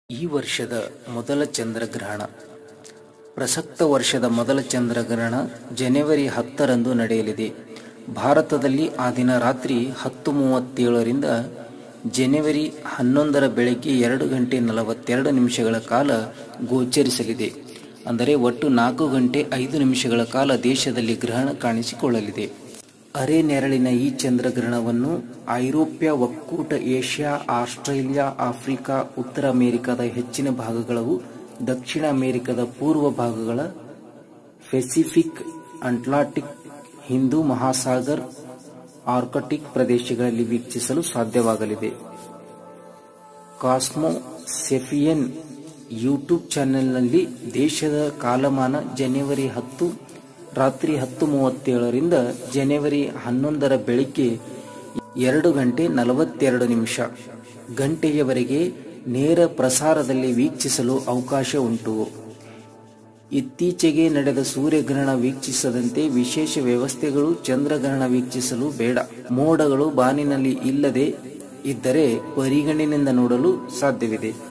ಈ ವರ್ಷದ ಮೊದಲ ಚಂದ್ರಗ್ರಹಣ ಪ್ರಸಕ್ತ ವರ್ಷದ ಮೊದಲ ಚಂದ್ರಗ್ರಹಣ ಜನವರಿ ಹತ್ತರಂದು ನಡೆಯಲಿದೆ ಭಾರತದಲ್ಲಿ ಆ ದಿನ ರಾತ್ರಿ ಹತ್ತು ಮೂವತ್ತೇಳರಿಂದ ಜನವರಿ ಹನ್ನೊಂದರ ಬೆಳಗ್ಗೆ ಎರಡು ಗಂಟೆ ನಲವತ್ತೆರಡು ನಿಮಿಷಗಳ ಕಾಲ ಗೋಚರಿಸಲಿದೆ ಅಂದರೆ ಒಟ್ಟು ನಾಲ್ಕು ಗಂಟೆ ಐದು ನಿಮಿಷಗಳ ಕಾಲ ದೇಶದಲ್ಲಿ ಗ್ರಹಣ ಕಾಣಿಸಿಕೊಳ್ಳಲಿದೆ ಅರೆ ನೆರಳಿನ ಈ ಚಂದ್ರಗ್ರಹಣವನ್ನು ಐರೋಪ್ಯ ಒಕ್ಕೂಟ ಏಷ್ಯಾ ಆಸ್ಟ್ರೇಲಿಯಾ ಆಫ್ರಿಕಾ ಉತ್ತರ ಅಮೆರಿಕದ ಹೆಚ್ಚಿನ ಭಾಗಗಳವು ದಕ್ಷಿಣ ಅಮೆರಿಕದ ಪೂರ್ವ ಭಾಗಗಳ Pacific Atlantic Hindu Mahasagar Arctic ಪ್ರದೇಶಗಳಲ್ಲಿ ವೀಕ್ಷಿಸಲು ಸಾಧ್ಯವಾಗಲಿದೆ ಕಾಸ್ಮೋ ಸೆಫಿಯನ್ ಯೂಟ್ಯೂಬ್ ಚಾನೆಲ್ನಲ್ಲಿ ದೇಶದ ಕಾಲಮಾನ ಜನವರಿ ಹತ್ತು ರಾತ್ರಿ ಹತ್ತು ಮೂವತ್ತೇಳರಿಂದ ಜನವರಿ ಹನ್ನೊಂದರ ಬೆಳಿಗ್ಗೆ ಎರಡು ಗಂಟೆ ನಲವತ್ತೆರಡು ನಿಮಿಷ ಗಂಟೆಯವರೆಗೆ ನೇರ ಪ್ರಸಾರದಲ್ಲಿ ವೀಕ್ಷಿಸಲು ಅವಕಾಶ ಉಂಟು ಇತ್ತೀಚೆಗೆ ನಡೆದ ಸೂರ್ಯಗ್ರಹಣ ವೀಕ್ಷಿಸದಂತೆ ವಿಶೇಷ ವ್ಯವಸ್ಥೆಗಳು ಚಂದ್ರಗ್ರಹಣ ವೀಕ್ಷಿಸಲು ಬೇಡ ಮೋಡಗಳು ಬಾನಿನಲ್ಲಿ ಇಲ್ಲದೆ ಇದ್ದರೆ ಪರಿಗಣನೆಯಿಂದ ನೋಡಲು ಸಾಧ್ಯವಿದೆ